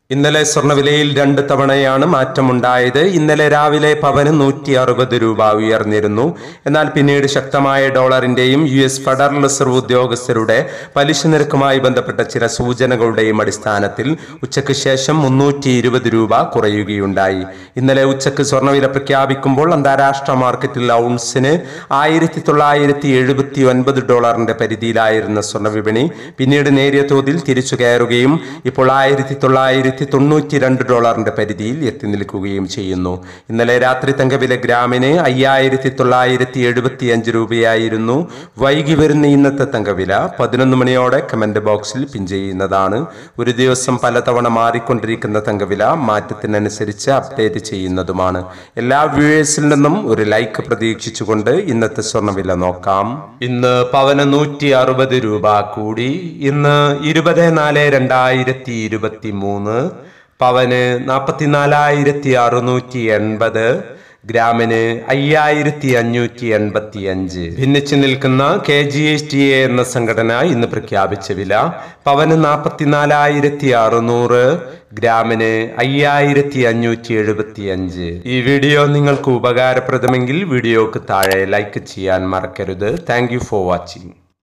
ഇന്നലെ സ്വർണ്ണവിലയിൽ രണ്ട് തവണയാണ് മാറ്റമുണ്ടായത് ഇന്നലെ രാവിലെ പവന് നൂറ്റി അറുപത് രൂപ ഉയർന്നിരുന്നു എന്നാൽ പിന്നീട് ശക്തമായ ഡോളറിന്റെയും യു എസ് ഫെഡറൽ റിസർവ് ഉദ്യോഗസ്ഥരുടെ പലിശ നിരക്കുമായി ബന്ധപ്പെട്ട ചില സൂചനകളുടെയും അടിസ്ഥാനത്തിൽ ഉച്ചയ്ക്ക് ശേഷം മുന്നൂറ്റി ഇരുപത് രൂപ കുറയുകയുണ്ടായി ഇന്നലെ ഉച്ചയ്ക്ക് സ്വർണ്ണവില പ്രഖ്യാപിക്കുമ്പോൾ അന്താരാഷ്ട്ര മാർക്കറ്റിൽ ഔൺസിന് ആയിരത്തി തൊള്ളായിരത്തി എഴുപത്തി ഒൻപത് ഡോളറിന്റെ പരിധിയിലായിരുന്ന സ്വർണ്ണ വിപണി പിന്നീട് നേരിയ തോതിൽ തിരിച്ചു കയറുകയും ഇപ്പോൾ ആയിരത്തി തൊള്ളായിരത്തി തൊണ്ണൂറ്റി രണ്ട് ഡോളറിന്റെ പരിധിയിൽ എത്തി നിൽക്കുകയും ചെയ്യുന്നു ഇന്നലെ രാത്രി തങ്കവില ഗ്രാമിന് അയ്യായിരത്തി തൊള്ളായിരത്തി എഴുപത്തി അഞ്ച് രൂപയായിരുന്നു വൈകി വരുന്ന ഇന്നത്തെ തങ്കവില പതിനൊന്ന് മണിയോടെ കമന്റ് ബോക്സിൽ പിൻ ചെയ്യുന്നതാണ് ഒരു ദിവസം പലതവണ മാറിക്കൊണ്ടിരിക്കുന്ന തങ്കവില മാറ്റത്തിനനുസരിച്ച് അപ്ഡേറ്റ് ചെയ്യുന്നതുമാണ് എല്ലാ വ്യൂവേഴ്സിൽ നിന്നും ഒരു ലൈക്ക് പ്രതീക്ഷിച്ചുകൊണ്ട് ഇന്നത്തെ സ്വർണ്ണവില നോക്കാം ഇന്ന് പവന് നൂറ്റി അറുപത് രൂപ കൂടി ഇന്ന് ഇരുപത് നാല് രണ്ടായിരത്തി ഇരുപത്തി മൂന്ന് പവന് നാൽപ്പത്തിനാലായിരത്തി അറുന്നൂറ്റി എൺപത് ഗ്രാമിന് അയ്യായിരത്തി അഞ്ഞൂറ്റി എൺപത്തി അഞ്ച് ഭിന്നിച്ചു നിൽക്കുന്ന K G S T A എന്ന സംഘടന ഇന്ന് പ്രഖ്യാപിച്ച വില പവന് നാൽപ്പത്തിനാലായിരത്തി അറുന്നൂറ് ഗ്രാമിന് അയ്യായിരത്തി അഞ്ഞൂറ്റി എഴുപത്തി അഞ്ച് ഈ വീഡിയോ നിങ്ങൾക്ക് ഉപകാരപ്രദമെങ്കിൽ വീഡിയോക്ക് താഴെ ലൈക്ക് ചെയ്യാൻ മറക്കരുത് താങ്ക് യു ഫോർ വാച്ചിങ്